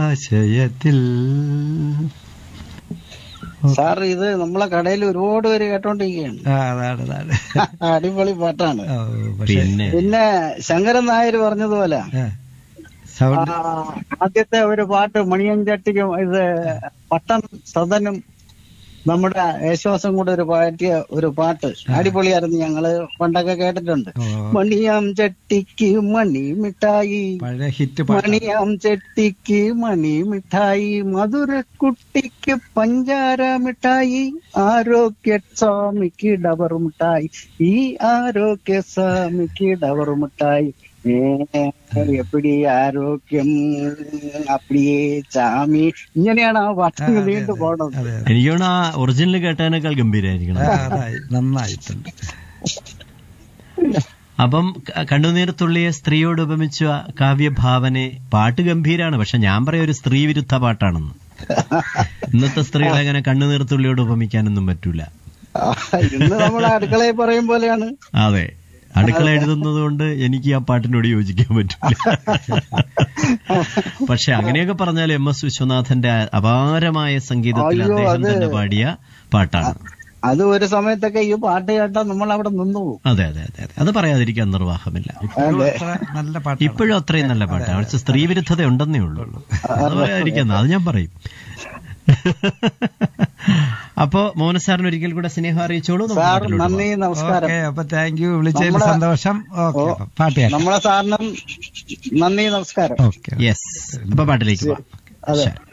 ജലാശയത്തിൽ sir ഇത് നമ്മളെ കടയിൽ ഒരുപാട് പേര് കേട്ടോണ്ടിരിക്കുകയാണ് ആ അതാണ് അതാണ് അടിപൊളി പാട്ടാണ് ഓ, പക്ഷേ പിന്നെ പിന്നെ ശങ്കരൻ നായർ പറഞ്ഞതുപോലെ ആ, സൗണ്ട് ആ, ആദ്യത്തെ ഒരു പാട്ട് മണിയഞ്ചട്ടിക്കും ഇത് പട്ടം സദനും നമ്മുടെ യേശുവാസം കൂടെ ഒരു പാട്ടിയ ഒരു പാട്ട് അടിപൊളിയായിരുന്നു ഞങ്ങള് പണ്ടൊക്കെ കേട്ടിട്ടുണ്ട് ഓ, മണിയാം ചട്ടിക്ക് മണി മിഠായി പഴയ ഹിറ്റ് പാട്ട് മണിയാം ചെട്ടിക്ക് മണി മിഠായി മധുരക്കുട്ടിക്ക് പഞ്ചാര മിഠായി ആരോഗ്യ സ്വാമിക്ക് ഡബർ മിഠായി ഈ ആരോഗ്യ സ്വാമിക്ക് ഡബർ മിഠായി ഏ, എപ്പിടി ആരോഗ്യം അപ്പിടിയേ ചാമി ഇങ്ങനെയാണ് ആ പാട്ട് അതെ, വീണ്ടും അതെ, പോണത് അതെ അതെ. എനിക്ക് തോന്നുന്നു ആ ഒറിജിനൽ കേട്ടതിനേക്കാൾ ഗംഭീരായിരിക്കണം ആ, അതായി നന്നായിട്ടുണ്ട് അപ്പം ക- കണ്ണുനീർ തുള്ളിയ സ്ത്രീയോട് ഉപമിച്ച കാവ്യഭാവനെ പാട്ട് ഗംഭീരാണ് പക്ഷെ ഞാൻ പറയാം ഒരു സ്ത്രീ വിരുദ്ധ പാട്ടാണെന്ന് ഇന്നത്തെ സ്ത്രീകളെ അങ്ങനെ കണ്ണുനീർ തുള്ളിയോട് ഉപമിക്കാനൊന്നും പറ്റൂല ആ, ഇന്ന് നമ്മളെ അടുക്കളയിൽ പറയും പോലെയാണ് അതെ അടുക്കള എഴുതുന്നത് കൊണ്ട് എനിക്ക് ആ പാട്ടിനോട് യോജിക്കാൻ പറ്റില്ല പക്ഷെ അങ്ങനെയൊക്കെ പറഞ്ഞാൽ എം എസ് വിശ്വനാഥന്റെ അപാരമായ സംഗീതത്തിൽ അയ്യോ, അദ്ദേഹം അത് തന്നെ പാടിയ പാട്ടാണ് അത് ഒരു സമയത്തൊക്കെ ഈ പാട്ട് കേട്ടാൽ നമ്മൾ അവിടെ നിന്നു പോകും അതെ അതെ അതെ അതെ അത് പറയാതിരിക്കാൻ നിർവാഹമില്ല അതെ അത്ര നല്ല പാട്ടാണ് ഇപ്പോഴും അത്രയും നല്ല പാട്ടാണ് പക്ഷെ സ്ത്രീ വിരുദ്ധത ഉണ്ടെന്നേ ഉള്ളൂ അത് പറയാതിരിക്കുന്ന അത് ഞാൻ പറയും അപ്പോ മോഹന സാറിന് ഒരിക്കൽ കൂടെ സ്നേഹം അറിയിച്ചോളൂ നമുക്ക് സാർ പാട്ടിലോട്ട് നന്ദി പോകാം. നമസ്കാരം ഓക്കെ അപ്പൊ താങ്ക് യു വിളിച്ചതിൽ നമ്മുടെ- സന്തോഷം ഓക്കെ ഓ, അപ്പൊ പാട്ട് കേൾക്കാം നമ്മളെ സാറിനും നന്ദി നമസ്കാരം ഓക്കെ യെസ് അപ്പൊ പാട്ടിലേക്ക് പോവാം അതെ ശരി